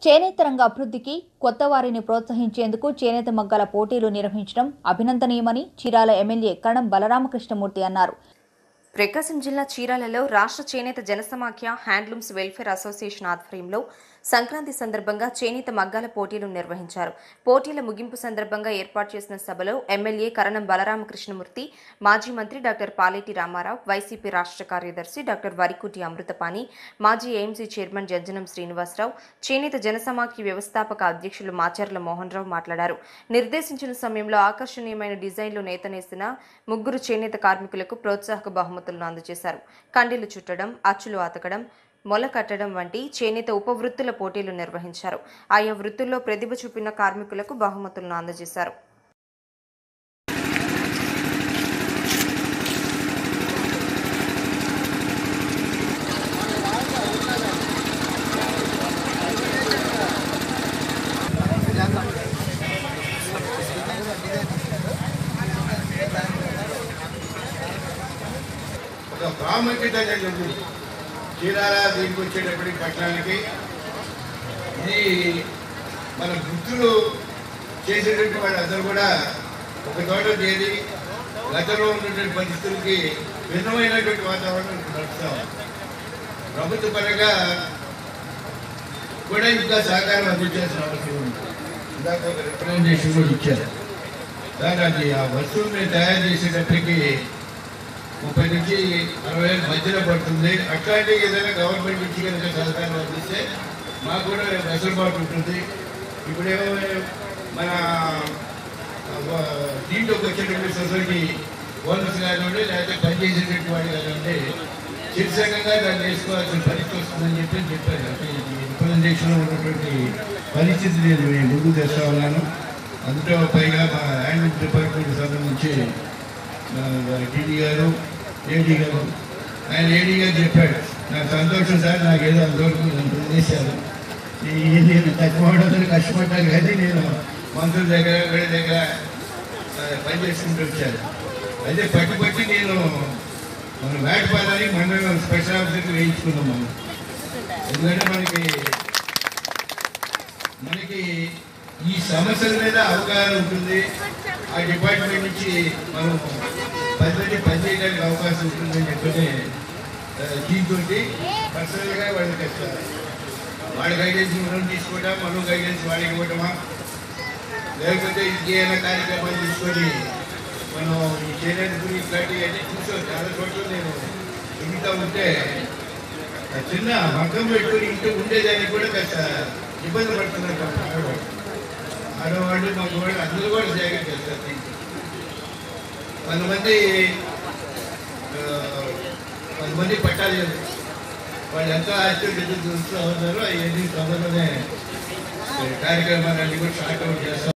చేనేత రంగ అభివృద్ధికి కొత్త వారిని ప్రోత్సహించేందుకు చేనేత మగ్గాల పోటీలు నిర్వహించడం అభినందనీయమని చీరాల ఎమ్మెల్యే కణం బలరామకృష్ణమూర్తి అన్నారు ప్రకాశం జిల్లా చీరాలలో రాష్ట్ర చేనేత జనసమాఖ్య హ్యాండ్లూమ్స్ వెల్ఫేర్ అసోసియేషన్ ఆధ్వర్యంలో సంక్రాంతి సందర్భంగా చేనేత మగ్గాల పోటీలు నిర్వహించారు పోటీల ముగింపు సందర్భంగా ఏర్పాటు చేసిన సభలో ఎమ్మెల్యే కరణం బలరామకృష్ణమూర్తి మాజీ మంత్రి డాక్టర్ పాలేటి రామారావు వైసీపీ రాష్ట్ర కార్యదర్శి డాక్టర్ వరికుటి అమృతపాణి మాజీ ఏఎంసీ చైర్మన్ జంజనం శ్రీనివాసరావు చేనేత జనసమాఖ్య వ్యవస్థాపక అధ్యక్షులు మాచర్ల మోహన్ రావు మాట్లాడారు నిర్దేశించిన సమయంలో ఆకర్షణీయమైన డిజైన్లు నేతనేసిన ముగ్గురు చేనేత కార్మికులకు ప్రోత్సాహక బహుమతులను అందజేశారు కండీలు చుట్టడం అచ్చులు అతకడం మొల కట్టడం వంటి చేనేత ఉపవృత్తుల పోటీలు నిర్వహించారు ఆయా వృత్తుల్లో ప్రతిభ చూపిన కార్మికులకు బహుమతులను అందజేశారు ఒక ప్రాముఖ్యత కలిగింది చీరాల దీనికి వచ్చేటప్పటికి పట్టణానికి ఇది మన వృత్తులు చేసేటువంటి వాళ్ళందరూ కూడా ఒక చోట చేరి గతంలో ఉన్నటువంటి పరిస్థితులకి భిన్నమైనటువంటి వాతావరణం ఇప్పుడు నడుస్తాం ప్రభుత్వ పరంగా కూడా ఇంకా సహకారం అందించాల్సిన అవసరం ఉంది ఇందాక ఒక రిప్రజెంటేషన్ కూడా ఇచ్చారు దాని అది ఆ వస్తువుని తయారు చేసేటప్పటికి ముప్పై నుంచి అరవై వేల మధ్యలో పడుతుంది అట్లాంటి ఏదైనా గవర్నమెంట్ నుంచి కనుక సహకారం అందిస్తే మాకు కూడా వెసులుబాటు ఉంటుంది ఇప్పుడేమో మన ఆ, దీంట్లోకి వచ్చేటువంటి సొసైటీ ఓనర్స్ కానివ్వండి లేకపోతే పనిచేసేటువంటి వాళ్ళు కానివ్వండి శీర్షకంగా దాన్ని చేసుకోవాల్సిన పరిస్థితి వస్తుందని చెప్పి చెప్పారు అంటే ఇది రిప్రజెంటేషన్లో ఉన్నటువంటి పరిస్థితి నేను మీ ముందు తెస్తా ఉన్నాను అందులో పైగా మా హ్యాండ్ డిపార్ట్మెంట్ సంబంధించి టీడీ గారు ఏడీ గారు ఆయన ఏడీ గారు చెప్పాడు నాకు సంతోషం సార్ నాకు ఏదో అంతవరకు నన్ను చేశారు ఈ నేను తక్కువ అవడం కష్టపడ్డాను కానీ నేను మంత్రుల దగ్గర వీళ్ళ దగ్గర ఆ, పని చేసుకుంటూ వచ్చాను అయితే పట్టి పట్టి నేను మన వేటపాలని మండలం స్పెషల్ ఆఫీసర్కి వేయించుకున్నాం మనం ఎందుకంటే మనకి మనకి ఈ సమస్యల మీద అవగాహన ఉంటుంది ఆ డిపార్ట్మెంట్ నుంచి మనం పది మంది పని చేయడానికి అవకాశం ఉంటుందని చెప్పని ఆ, దీంతో పర్సనల్గా వాళ్ళకి ఇస్తారు వాళ్ళ గైడెన్స్ మనం తీసుకోవడం మనం గైడెన్స్ వాళ్ళకి ఇవ్వటమా లేకపోతే ఇంకేమైనా కార్యక్రమాలు తీసుకొని మనం ఈ చేనేత గురించి ఇట్లాంటివి అన్నీ చూసాం చాలా చోట్ల నేను తిరుగుతూ ఉంటే ఆ చిన్న మగ్గం పెట్టుకుని ఇంట్లో ఉండేదానికి కూడా కాస్త ఇబ్బంది పడుతున్నారు పాపం ఆడవాళ్ళు ఆడవాళ్ళు మగవాళ్ళు అందరూ కూడా జాగ్రత్త చేస్తారు దీంట్లో కొంతమంది ఆ, కొంతమంది పట్టాలు లేదు వాళ్ళు ఎంతో ఆశ్చర్య చూస్తూ ఉన్నారు అవన్నీ తొందరలోనే కార్యక్రమాలన్నీ కూడా స్టార్ట్ అవుట్ చేస్తాం